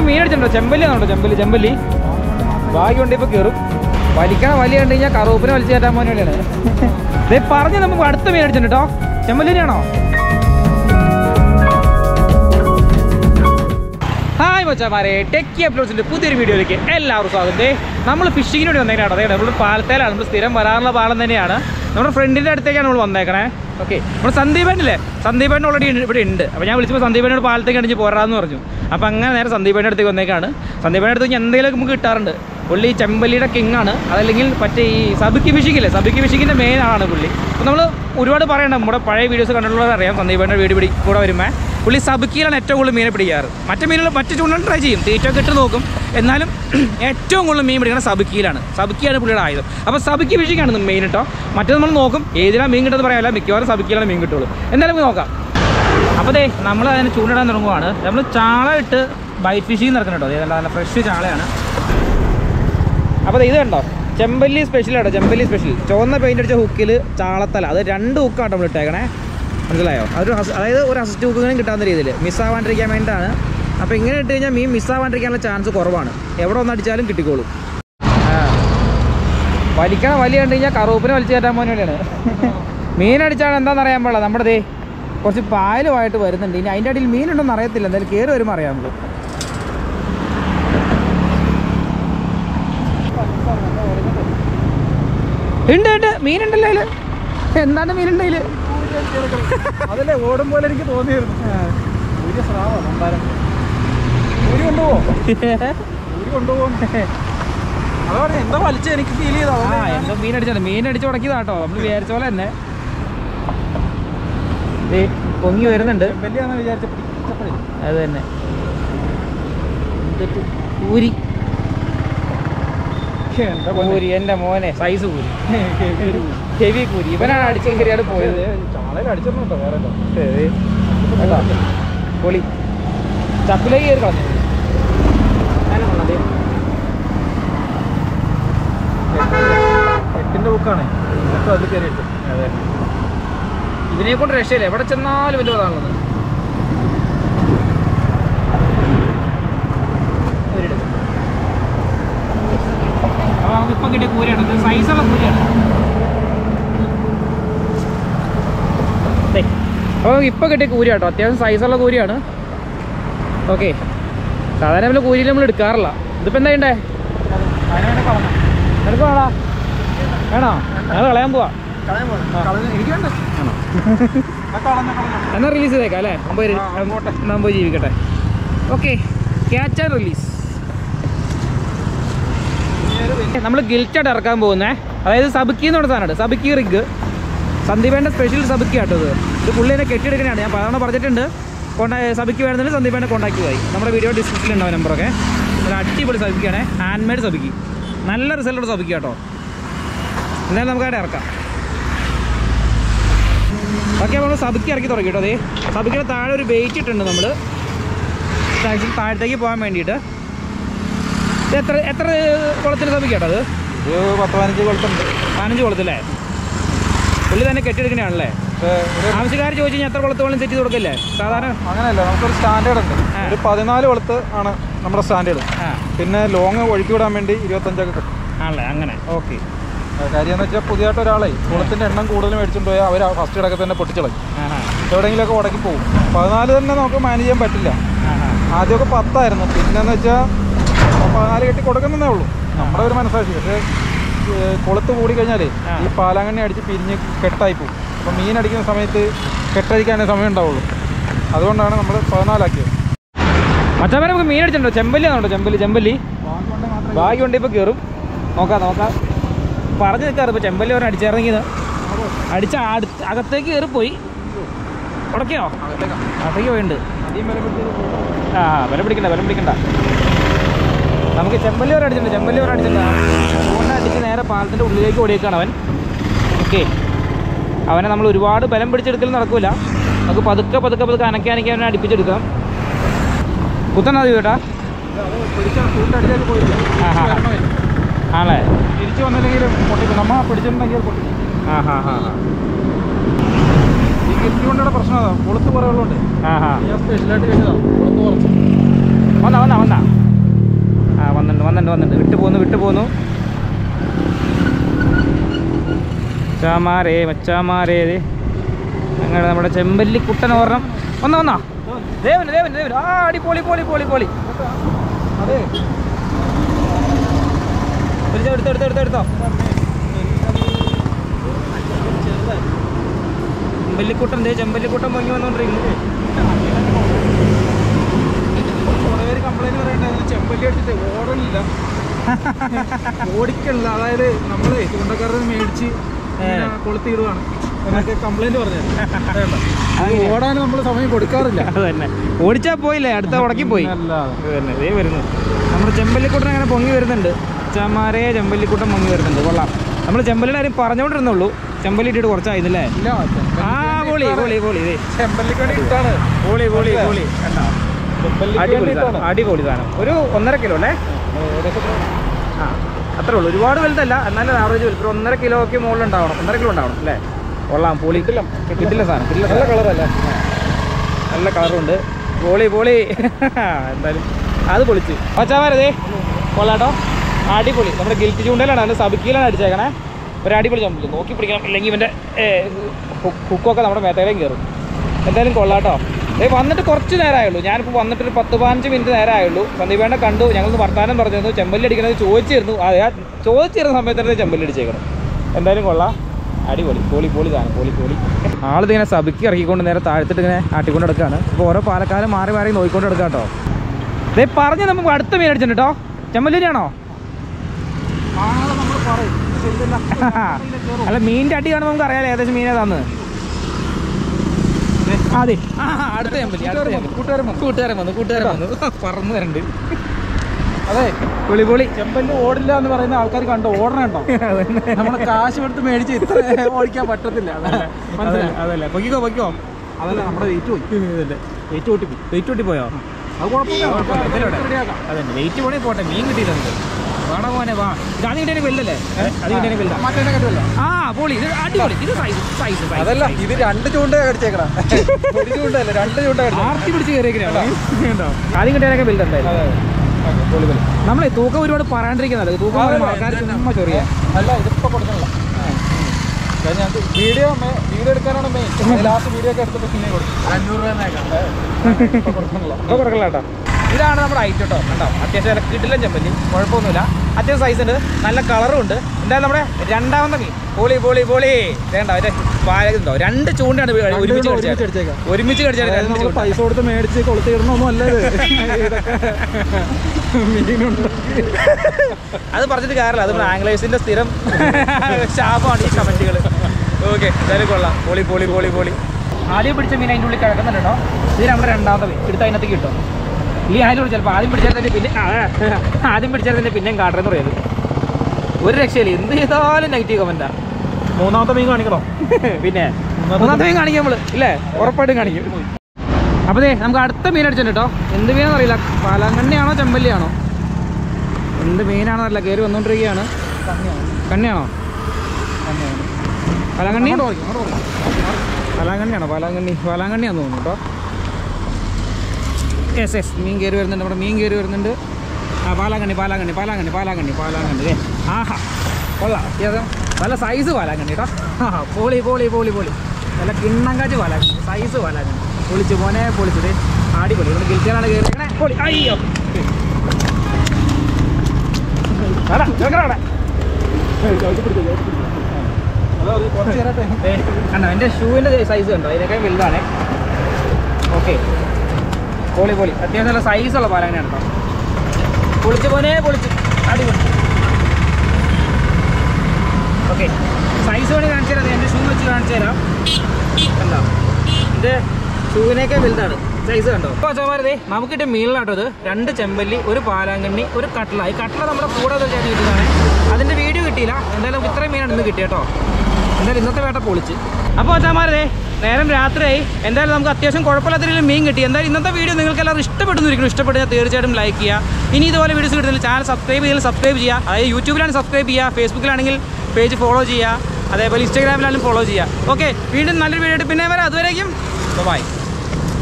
മീൻ അടിച്ചിട്ടുണ്ടോ ചെമ്പല്ലി ആണോ ചെമ്പല്ലി ചെമ്പല്ലി ഭാഗ്യം കൊണ്ട് ഇപ്പൊ കയറും വലിക്കണ വലിയ കണ്ടു കഴിഞ്ഞാൽ കറുപ്പിനെ വലിച്ചു കയറ്റാൻ പോലെയാണ് ദേ പറഞ്ഞ് നമുക്ക് അടുത്ത മീൻ അടിച്ചിട്ടുണ്ട് കേട്ടോ ചെമ്പല്ലിനാണോ ഹായ് മച്ചാമാരെ ടെക്കി അപ്ലോഡ്സിന്റെ പുതിയൊരു വീഡിയോയിലേക്ക് എല്ലാവർക്കും സ്വാഗതം ദേ നമ്മൾ ഫിഷിങ്ങിന് വേണ്ടി വന്നേക്കാണ് അതെ നമ്മൾ പാലത്തേലാണ് നമ്മൾ സ്ഥിരം വരാറുള്ള പാലം തന്നെയാണ് നമ്മുടെ ഫ്രണ്ടിന്റെ അടുത്തേക്കാണ് നമ്മൾ വന്നേക്കണേ ഓക്കെ നമ്മൾ സന്ദീപേട്ടനില്ലേ സന്ദീപേട്ടൻ ഓൾറെഡി ഇവിടെ ഉണ്ട് അപ്പോൾ ഞാൻ വിളിച്ചപ്പോൾ സന്ദീപേട്ടനോട് പാലത്തേക്ക് അടിച്ച് പോരാന്ന് പറഞ്ഞു അപ്പോൾ അങ്ങനെ നേരെ സന്ദീപേട്ടൻ്റെ അടുത്തേക്ക് വന്നേക്കാണ് സന്ദീപേട്ടൻ്റെ അടുത്ത് ഞാൻ എന്തെങ്കിലും നമുക്ക് കിട്ടാറുണ്ട് പുള്ളി ചെമ്പല്ലിയുടെ കിങ് ആണ് അതല്ലെങ്കിൽ മറ്റേ ഈ സബിക്ക് ഫിഷിംഗ് ഇല്ലേ സബിക്ക് ഫിഷിങ്ങിൻ്റെ മെയിൻ ആണ് പുള്ളി അപ്പോൾ നമ്മൾ ഒരുപാട് പറയണ്ട നമ്മുടെ പഴയ വീഡിയോസ് കണ്ടിട്ടുള്ളത് അറിയാം സന്ദീപേട്ടൻ്റെ വീട് പിടി കൂടെ വരുമ്പോൾ പുള്ളി സബുക്കിയിലാണ് ഏറ്റവും കൂടുതൽ മീനെ പിടിക്കാറ് മറ്റു മീനുകൾ മറ്റു ചൂണ്ടൽ ട്രൈ ചെയ്യും തീറ്റൊക്കെ ഇട്ട് നോക്കും എന്നാലും ഏറ്റവും കൂടുതൽ മീൻ പിടിക്കുന്നത് സബുക്കിയിലാണ് സബുക്കിയാണ് പുള്ളിയുടെ ആയുധം അപ്പോൾ സബുക്കി ഫിഷിങ്ങാണ് മെയിൻ കേട്ടോ മറ്റേ നമ്മൾ നോക്കും ഏതിനാണ് മീൻ കിട്ടുന്നത് പറയാമല്ല മിക്കവാറും സബുക്കിയിലാണ് മീൻ കിട്ടുള്ളൂ എന്തായാലും നമുക്ക് നോക്കാം അപ്പോൾ ദേ നമ്മൾ അതിന് ചൂണ്ടിടാൻ തുടങ്ങുവാണ് നമ്മൾ ചാള ഇട്ട് ബൈറ്റ് ഫിഷിങ് നടക്കണം കേട്ടോ അതേ നല്ല ഫ്രഷ് ചാളയാണ് അപ്പോൾ ദേ ഇത് കണ്ടോ ചെമ്പല്ലി സ്പെഷ്യൽ ആട്ടോ ചെമ്പല്ലി സ്പെഷ്യൽ ചുവന്ന പെയിൻ്റ് അടിച്ച ഹുക്കിൽ ചാളത്തല അത് രണ്ട് ഹുക്കാട്ടോ നമ്മൾ ഇട്ടേക്കണേ മനസ്സിലായോ അതൊരു ഹസ് അതായത് ഒരു അസിസ്റ്റ് ഹുക്കിനും കിട്ടാവുന്ന രീതിയിൽ മിസ്സാവാണ്ടിരിക്കാൻ വേണ്ടിയിട്ടാണ് അപ്പോൾ ഇങ്ങനെ ഇട്ട് കഴിഞ്ഞാൽ മീൻ മിസ്സാവാണ്ടിരിക്കാനുള്ള ചാൻസ് കുറവാണ് എവിടെ ഒന്ന് അടിച്ചാലും കിട്ടിക്കോളും ആ. വലിക്കണ വലിയ കണ്ടു കഴിഞ്ഞാൽ കറുപ്പിനെ വലിച്ചു കയറ്റാൻ പോലെയാണ് മീൻ അടിച്ചാണ് എന്താണെന്ന് അറിയാൻ പാടില്ല നമ്മുടെ ദേ കുറച്ച് പായലുമായിട്ട് വരുന്നുണ്ട് ഇനി അതിൻ്റെ അടിയിൽ മീനുണ്ടോന്ന് അറിയത്തില്ല എന്തായാലും കയറി വരുമ്പോൾ അറിയാം നമുക്ക് ഉണ്ട് ഉണ്ട് മീനുണ്ടല്ലോ അതില് എന്താണ് മീനുണ്ട് അതില് അതല്ലേ ഓടും പോലെ എനിക്ക് തോന്നിയിരുന്നു ഒരു സ്രാവാ നമ്പാരം ഊരി കൊണ്ടുപോകോ ഊരി കൊണ്ടുപോകും അതാണ് എന്താ വലിച്ച എനിക്ക് ഫീൽ ചെയ്ത ആ എന്തോ മീൻ അടിച്ചാണ് മീൻ അടിച്ച് ഉടക്കിയതാട്ടോ നമ്മൾ വിചാരിച്ച പോലെ തന്നെ ദേ, പൊങ്ങി വരുന്നുണ്ട് വലിയാന്ന് വിചാരിച്ച പിടിച്ചപ്പോഴേ അത് തന്നെ എന്നിട്ട് ഊരി എന്താ കൂരി എൻ്റെ മോനെ സൈസ് കൂരി ഹെവി കൂരി ഇവനാണ് അടിച്ചു കയറിയാണ് പോയത് ചാളയിൽ അടിച്ചിട്ടുണ്ടോ വേറെ എന്തോ? കേട്ടോ പൊളി ചപ്പിലേക്ക് കയറി കളഞ്ഞു ഞാനും കൊണ്ടതേ എട്ടിന്റെ ബുക്കാണ് എന്നിട്ടും അതിൽ കയറിയിട്ട് അതെ ഇതിനെ കൊണ്ട് രക്ഷയില്ല എവിടെ ചെന്നാലും വലിയ അതാണുള്ളത് അപ്പോൾ നമുക്ക് ഇപ്പം കിട്ടിയ കൂരയാണ് ഇത് സൈസുള്ള കൂരയാണ് അപ്പോൾ ഇപ്പം കിട്ടിയ കൂര കേട്ടോ അത്യാവശ്യം സൈസുള്ള കൂരിയാണ് ഓക്കെ സാധാരണ നമ്മൾ കൂരിയിൽ നമ്മൾ എടുക്കാറില്ല ഇതിപ്പോൾ എന്താ ചെയ്യണ്ടേ അതിനാണ് കളഞ്ഞ നിനക്ക് വേണോ വേണോ ഞങ്ങൾ കളയാൻ പോവാ കളഞ്ഞ എനിക്ക് വേണ്ട ആണോ ആ കളഞ്ഞ കളഞ്ഞ എന്നാൽ റിലീസ് ചെയ്തേക്കാം അല്ലേ മുമ്പ് ആ, അങ്ങോട്ടെ. മുമ്പ് ജീവിക്കട്ടെ ഓക്കെ ക്യാച്ച് ആൻഡ് റിലീസ് നമ്മൾ ഗിൽറ്റായിട്ട് ഇറക്കാൻ പോകുന്നേ അതായത് സബുക്കി എന്ന് പറഞ്ഞ സാധനമാണ് സബുക്കി റിഗ് സന്ദീപേൻ്റെ സ്പെഷ്യൽ സബുക്കി ആട്ടോ ഇത് ഇത് പുള്ളി എന്നെ കെട്ടിയെടുക്കണതാണ് ഞാൻ പലതവണ പറഞ്ഞിട്ടുണ്ട് കോണ്ടാ സബുക്കി വേണമെന്നുണ്ടെങ്കിൽ സന്ദീപേനെ കോൺടാക്ട് ചെയ്തായി നമ്മുടെ വീഡിയോ ഡിസ്ക്രിപ്ഷനിൽ ഉണ്ടാവും നമ്പറൊക്കെ ഒരു അടിപൊളി സബുക്കിയാണ് ഹാൻഡ് മെയ്ഡ് സബുക്കി നല്ല റിസൾട്ടുള്ള സബുക്കി കേട്ടോ എന്തായാലും നമുക്ക് അവിടെ ഇറക്കാം ഓക്കെ നമ്മൾ സബുക്കി ഇറക്കി തുടങ്ങി കേട്ടോ അതേ സബുക്കിയുടെ താഴെ ഒരു വെയിറ്റ് ഇട്ടുണ്ട് നമ്മൾ ആക്ച്വലി താഴത്തേക്ക് പോകാൻ വേണ്ടിയിട്ട് ഇത് എത്ര എത്ര കുളത്തിന് സബുക്കി കേട്ടോ അത് ഒരു പത്ത് പതിനഞ്ച് കൊളുത്തുണ്ട് പതിനഞ്ച് കുളത്തില്ലേ പുള്ളി തന്നെ കെട്ടിയെടുക്കണയാണല്ലേ ആവശ്യക്കാർ ചോദിച്ചു കഴിഞ്ഞാൽ എത്ര കുളത്ത് വേണം സെറ്റ് ചെയ്ത് കൊടുക്കില്ലേ സാധാരണ അങ്ങനെയല്ല നമുക്കൊരു സ്റ്റാൻഡേർഡ് ഉണ്ട് ആ. ഒരു പതിനാല് കൊളുത്ത് ആണ് നമ്മുടെ സ്റ്റാൻഡേർഡ് ആ പിന്നെ ലോങ് ഒഴുക്കി വിടാൻ വേണ്ടി ഇരുപത്തഞ്ചൊക്കെ കിട്ടും ആണല്ലേ അങ്ങനെ ഓക്കെ കാര്യം എന്ന് വെച്ചാൽ പുതിയതായിട്ട് ഒരാളെ കുളത്തിന്റെ എണ്ണം കൂടുതൽ മേടിച്ചുകൊണ്ട് പോയാൽ അവർ ഫസ്റ്റ് ഇടയ്ക്ക് തന്നെ പൊട്ടിച്ചളയും ആഹാ എവിടെയെങ്കിലുമൊക്കെ ഉടക്കി പോകും പതിനാല് തന്നെ നമുക്ക് മാനേജ് ചെയ്യാൻ പറ്റില്ല ആഹാ ആദ്യമൊക്കെ പത്തായിരുന്നു പിന്നെന്ന് വെച്ചാൽ പതിനാല് കെട്ടി കൊടുക്കുന്നതേ ഉള്ളൂ നമ്മുടെ ഒരു മനസ്സാക്ഷി പക്ഷേ ഏഹ്, കൊളുത്ത് കൂടി കഴിഞ്ഞാലേ ആ. ഈ പാലാങ്കണ്ണി അടിച്ച് പിരിഞ്ഞ് കെട്ടായി പോകും അപ്പോൾ മീൻ അടിക്കുന്ന സമയത്ത് കെട്ടടിക്കാനേ സമയം ഉണ്ടാവുള്ളൂ അതുകൊണ്ടാണ് നമ്മൾ പതിനാലാക്കിയത് മറ്റേ നമുക്ക് മീൻ അടിച്ചിട്ടുണ്ടോ ചെമ്പല്ലി ആണോ ചെമ്പല്ലി ചെമ്പല്ലി ഭാഗ്യം ഉണ്ട് ഇപ്പോൾ കയറും നോക്കാം നോക്കാം പറഞ്ഞു നിൽക്കാറ് ഇപ്പോൾ ചെമ്പല്ലി പറഞ്ഞ് അടിച്ചിറങ്ങിയത് അടിച്ച അടുത്ത് അകത്തേക്ക് കയറി പോയി ഉടക്കിയോ അകത്തേക്ക് പോയിട്ടുണ്ട് ആ വില പിടിക്കണ്ട വില പിടിക്കണ്ട നമുക്ക് ചെമ്പല്ലി വരെ അടിച്ചിട്ടുണ്ട് ചെമ്പല്ലി വരെ അടിച്ചിട്ടുണ്ട് അതുകൊണ്ട് അടിച്ച് നേരെ പാലത്തിൻ്റെ ഉള്ളിലേക്ക് ഓടിയേക്കാണ് അവൻ ഓക്കെ അവനെ നമ്മൾ ഒരുപാട് ബലം പിടിച്ചെടുക്കൽ നടക്കൂല നമുക്ക് പതുക്കെ പതുക്കെ പതുക്കെ അനക്കി അനക്കി അവനെ അടുപ്പിച്ചെടുക്കാം കുത്തണ ചേട്ടാ ആ, ആ, ആ. ആണല്ലേ തിരിച്ചു വന്നില്ലെങ്കിൽ പൊട്ടിക്കും നമ്മ പിടിച്ചിട്ടുണ്ടെങ്കിൽ പൊട്ടി ആ ഹാ ഹാ ഈ ഗിഫ്റ്റ് കൊണ്ടുള്ള പ്രശ്നം അതാ കൊളുത്ത് കുറേ ഉള്ളതുകൊണ്ട് ആ ഹാ ഞാൻ സ്പെഷ്യലായിട്ട് കഴിഞ്ഞതാണ് കൊളുത്ത് കുറച്ച് വന്നാ വന്നാ വന്നാ വിട്ടു പോന്നു മച്ചാമാരേ മച്ചാമാരേ ദേ. അങ്ങനെ നമ്മുടെ ചെമ്പല്ലി കുട്ടൻ ഓർണം വന്നോ വന്നോ ദേവന് ദേവന് ദേവന് ആ അടി പൊളി പൊളി പൊളി പൊളി അതെ എടുത്തോ എടുത്തോ എടുത്തോ എടുത്തോ എടുത്തോ ചെമ്പല്ലിക്കുട്ടൻ ദേ ചെമ്പല്ലിക്കുട്ടൻ പൊങ്ങി വന്നോണ്ടിരിക്കുന്നു കുറേ പേര് കംപ്ലൈന്റ് പറയണ്ടായിരുന്നു ചെമ്പല്ലി അടിച്ചിട്ട് ഓടണില്ല ഓടിക്കണില്ല അതായത് നമ്മള് ചൂണ്ടക്കാരുടെ മേടിച്ച് ഇങ്ങനെ കൊളുത്തിയിടുവാണ് എന്നൊക്കെ കംപ്ലൈന്റ് പറഞ്ഞത് ഓടാൻ നമ്മൾ സമയം കൊടുക്കാറില്ല അത് തന്നെ ഓടിച്ചാ പോയില്ലേ അടുത്ത ഉടക്കി പോയി അല്ലാതെ അത് തന്നെ ദേ വരുന്നു നമ്മുടെ ചെമ്പല്ലിക്കുട്ടൻ അങ്ങനെ പൊങ്ങി വരുന്നുണ്ട് ചമാരെ ചെമ്പല്ലിക്കുട്ടൻ പൊങ്ങി വരുന്നുണ്ട് കൊള്ളാം നമ്മൾ ചെമ്പല്ലിയുടെ കാര്യം പറഞ്ഞുകൊണ്ടിരുന്നുള്ളൂ ചെമ്പല്ലി ഇട്ടിട്ട് കുറച്ചായിരുന്നല്ലേ ഇല്ല ആ പൊളി പൊളി പൊളി ദേ ചെമ്പല്ലിക്ക് വേണ്ടി ഇട്ടാണ് പൊളി പൊളി പൊളി കണ്ടോ ചെമ്പല്ലിക്ക് അടിപൊളി വേണ്ടി സാധനം അടിപൊളി സാധനം ഒരു ഒന്നര കിലോ അല്ലേ ആ അത്രേ ഉള്ളൂ ഒരുപാട് വലുതല്ല എന്നാലും ആവറേജ് വലുപ്പം ഒരു ഒന്നര കിലോയ്ക്ക് മുകളിൽ ഉണ്ടാവണം ഒന്നര കിലോ ഉണ്ടാവണം അല്ലേ കൊള്ളാം പൊളി കിട്ടില്ല സാധനം കിട്ടില്ല നല്ല കളറല്ലേ നല്ല കളറുണ്ട് പോളി പോളി എന്തായാലും അത് പൊളിച്ച് പച്ചാമാരതേ കൊള്ളാട്ടോ അടിപൊളി നമ്മുടെ ഗിൽറ്റ് ചൂണ്ടയിലാണ് അതിന് സബിക്കയിലാണ് അടിച്ചേക്കണേ ഒരു അടിപൊളി ചമ്പല് നോക്കി പിടിക്കണം ഇല്ലെങ്കിൽ ഇവൻ്റെ ഹുക്കൊക്കെ നമ്മുടെ മേത്തേലേയും കയറും എന്തായാലും കൊള്ളാട്ടോ ഏ വന്നിട്ട് കുറച്ച് നേരമായുള്ളൂ ഞാനിപ്പോൾ വന്നിട്ട് ഒരു പത്ത് പതിനഞ്ച് മിനിറ്റ് നേരമായുള്ളൂ സന്ദീപേണ്ണ കണ്ടു ഞങ്ങൾ വർത്താനം പറഞ്ഞിരുന്നു ചെമ്പല്ലി അടിക്കണത് ചോദിച്ചിരുന്നു അതെ ആ ചോദിച്ചിരുന്ന സമയത്ത് ചെമ്പല്ലി അടിച്ചേക്കണം എന്തായാലും കൊള്ളാം അടിപൊളി പോളി പോളി സാധനം പോളി പോളി ആളിതിങ്ങനെ സബിക്ക് ഇറക്കിക്കൊണ്ട് നേരെ താഴ്ത്തിട്ട് ഇങ്ങനെ ആട്ടിക്കൊണ്ട് എടുക്കുകയാണ് അപ്പോൾ ഓരോ പാലക്കാലം മാറി മാറി നോക്കിക്കൊണ്ട് എടുക്കാം കേട്ടോ ഇതേ പറഞ്ഞ് നമുക്ക് അടുത്ത മീൻ അടിച്ചിട്ടുണ്ട് കേട്ടോ ചെമ്പല്ലിയാണോ ആളെ നമ്മൾ പറയും പക്ഷെ ഇതെല്ലാം അല്ല മീനിന്റെ അടി കാണുമ്പോൾ നമുക്ക് അറിയാലോ ഏകദേശം മീൻ ഏതാന്ന് അതെ ആ അടുത്ത ചെമ്പല്ലി അടുത്ത ചെമ്പല്ലി. കൂട്ടുകാരൻ വന്നു. കൂട്ടുകാരൻ വന്നു കൂട്ടുകാരൻ വന്നു പറന്നു വരണ്ട് അതെ പൊളി പൊളി ചെമ്പല്ലി ഓടില്ല എന്ന് പറയുന്ന ആൾക്കാർ കണ്ടോ ഓടണുണ്ടോ നമ്മള് കാശ് കൊടുത്ത് മേടിച്ച് ഇത്ര ഓടിക്കാൻ പറ്റത്തില്ല മനസ്സിലായി അതല്ലേ പൊക്കിക്കോ പൊക്കിക്കോ അതല്ല നമ്മുടെ വെയിറ്റ് പോയി വെയിറ്റ് കൂട്ടി പോയി വെയിറ്റ് കൂട്ടി പോയോ അത് കുഴപ്പമില്ല നമുക്ക് കുഴപ്പമില്ല, ഇതിലൂടെ. റെഡിയാക്കാം അതന്നെ വെയിറ്റ് പോണേ പോട്ടെ മീൻ കിട്ടിയില്ല നമുക്ക് വേണോ പോനെ വാ ഇത് ആദ്യം കിട്ടിയ വലുതല്ലേ അത് കിട്ടിയ വലുതാ മറ്റേ കറ്റുമല്ല ആ പൊളി ഇത് അടിപൊളി ഇത് സൈസ് സൈസ് അതല്ല ഇത് രണ്ട് ചൂണ്ട കടിച്ചേക്കടാ ഒരു ചൂണ്ടല്ല രണ്ട് ചൂണ്ട ആർത്തി പിടിച്ച് കയറിയേക്കണോ ആദ്യം കിട്ടിയാലൊക്കെ വലുത് എന്തായാലും നമ്മളെ തൂക്കം ഒരുപാട് പറയാണ്ടിരിക്കുന്നത് തൂക്കം പറയുമ്പോൾ ആൾക്കാർ ചുമ്മാ ചൊറിയ അല്ല ഇതിപ്പോ കൊടുക്കണല്ലോ ഞാൻ വീഡിയോ വീഡിയോ എടുക്കാനാണ് മെയിൻ ലാസ്റ്റ് വീഡിയോ ഒക്കെ എടുത്തപ്പോൾ പിന്നെ കൊടുക്കും അഞ്ഞൂറ് രൂപ കൊടുക്കണല്ലോ ഇപ്പൊ കൊടുക്കല കേട്ടോ ഇതാണ് നമ്മുടെ ഐറ്റം കേട്ടോ കണ്ടോ അത്യാവശ്യം നല്ല കിടിലൻ ചെമ്പല്ലി കുഴപ്പമൊന്നുമില്ല അത്യാവശ്യം സൈസ് ഉണ്ട് നല്ല കളറും ഉണ്ട് എന്തായാലും നമ്മുടെ രണ്ടാമത്തെ മീൻ പോളി പോളി പോളി വേണ്ട അതിന്റെ പാലുണ്ടോ രണ്ട് ചൂണ്ടാണ് ഒരുമിച്ച് ഒരുമിച്ച് കടിച്ചത് അടിച്ചേക്കാം ഒരുമിച്ച് കടിച്ചാൽ അതായത് രണ്ട് നമ്മള് ചൂണ്ട പൈസ കൊടുത്ത് മേടിച്ച് കൊളുത്തിടണമൊന്നും അല്ല ഇത് ഇതൊക്കെ മീനുണ്ട് അത് പറഞ്ഞിട്ട് കാര്യമില്ല അത് നമ്മുടെ ആംഗ്ലേഴ്സിന്റെ സ്ഥിരം ശാപമാണ് ഈ കമന്റുകൾ ഓക്കെ എന്തായാലും കൊള്ളാം പോളി പോളി പോളി പോളി ആദ്യം പിടിച്ച മീൻ അതിൻ്റെ ഉള്ളിൽ കിടക്കുന്നുണ്ട് കേട്ടോ ഇത് നമ്മുടെ രണ്ടാമത്തെ മീൻ എടുത്ത് അതിനകത്ത് കിട്ടും ഈ അതിനോട് ചിലപ്പോൾ ആദ്യം പിടിച്ചതിൻ്റെ പിന്നെ ആ, ആദ്യം പിടിച്ചതിൻ്റെ പിന്നെയും കാട്ടറെന്ന് പറയുന്നത് ഒരു രക്ഷയില്ല എന്ത് ചെയ്താലും നെഗറ്റീവ് കമൻറ്റാ മൂന്നാമത്തെ മീൻ കാണിക്കണോ പിന്നെ മൂന്നാമത്തെ മീൻ കാണിക്കും നമ്മൾ ഇല്ലേ ഉറപ്പായിട്ടും കാണിക്കും അപ്പോൾ ദേ നമുക്ക് അടുത്ത മീൻ അടിച്ചിട്ടുണ്ട് കേട്ടോ എന്ത് മീനാണെന്ന് അറിയില്ല പാലാങ്കണ്ണിയാണോ ചെമ്പല്ലിയാണോ എന്ത് മീനാണോ അറിയില്ല കയറി വന്നുകൊണ്ടിരിക്കുകയാണ് കണ്ണിയാണോ പാലാങ്കണ്ണി പാലാങ്കണ്ണിയാണോ പാലാങ്കണ്ണി പാലാങ്കണ്ണിയാന്ന് തോന്നുന്നു കേട്ടോ യെസ് യെസ് മീൻ കയറി വരുന്നുണ്ട് നമ്മുടെ മീൻ കയറി വരുന്നുണ്ട് ആ പാലാങ്കണ്ണി പാലാങ്കണ്ണി പാലാങ്കണ്ണി പാലാങ്കണ്ണി പാലാങ്കണ്ണി ഏ ആഹാ കൊള്ളാം അത്യാവശ്യം നല്ല സൈസ് പാലാങ്കണ്ണി കേട്ടോ ആ പോളി പോളി പോളി പോളി നല്ല കിണ്ണം കാച്ച് പാലാങ്കണ്ണി സൈസ് പാലാങ്കണ്ണി പൊളിച്ച് മോനെ പൊളിച്ചത് അടിപൊളി ഇവിടെ ഗിൽറ്റിയാണ് കയറി പൊളി അയ്യോ വേടാ, ചെറുക്കനെ വേടാ. കുറച്ച് നേരത്തെ ദേ, കണ്ടോ എൻ്റെ ഷൂവിൻ്റെ സൈസ് കണ്ടോ അതിനൊക്കെ വലുതാണ് ഓക്കെ പോളി പോളി അത്യാവശ്യം നല്ല സൈസുള്ള പാലങ്ങനെയാണ് കേട്ടോ പൊളിച്ച് പോനെ പൊളിച്ച് അടിപൊളി ഓക്കെ സൈസ് വേണി കാണിച്ചു തരാം എൻ്റെ ഷൂ വെച്ച് കാണിച്ചു തരാം കണ്ടോ ഇത് ഷൂവിനേക്കാൾ വലുതാണ് സൈസ് കണ്ടോ അപ്പോൾ അച്ഛന്മാരതേ നമുക്കിട്ട് മീനിലാട്ടോ ഇത് രണ്ട് ചെമ്പല്ലി ഒരു പാലാങ്കണ്ണി ഒരു കട്ട്ല ഈ കട്ട്ല നമ്മുടെ കൂടെ ചേർന്ന് കിട്ടിയതാണ് അതിൻ്റെ വീഡിയോ കിട്ടിയില്ല എന്തായാലും നമുക്ക് ഇത്രയും മീനാണ് ഇന്ന് കിട്ടിയ കേട്ടോ എന്തായാലും ഇന്നത്തെ വേട്ട പൊളിച്ച് അപ്പോൾ അച്ഛന്മാരതേ നേരം രാത്രിയായി എന്തായാലും നമുക്ക് അത്യാവശ്യം കുഴപ്പമില്ലാത്ത രീതിയിൽ മീൻ കിട്ടി എന്തായാലും ഇന്നത്തെ വീഡിയോ നിങ്ങൾക്ക് എല്ലാവരും ഇഷ്ടപ്പെടുന്നിരിക്കുന്നു ഇഷ്ടപ്പെട്ടാൽ തീർച്ചയായിട്ടും ലൈക്ക് ചെയ്യുക ഇനി ഇതുപോലെ വീഡിയോസ് കിട്ടുന്നില്ല ചാനൽ സബ്സ്ക്രൈബ് ചെയ്താൽ സബ്സ്ക്രൈബ് ചെയ്യുക അതായത് യൂട്യൂബിലാണ് സബ്സ്ക്രൈബ് ചെയ്യുക ഫേസ്ബുക്കിലാണെങ്കിൽ പേജ് ഫോളോ ചെയ്യുക അതേപോലെ ഇൻസ്റ്റാഗ്രാമിലാണെങ്കിലും ഫോളോ ചെയ്യുക ഓക്കെ വീണ്ടും നല്ലൊരു വീഡിയോ ആയിട്ട് പിന്നെ വരാം അതുവരേക്കും ബൈ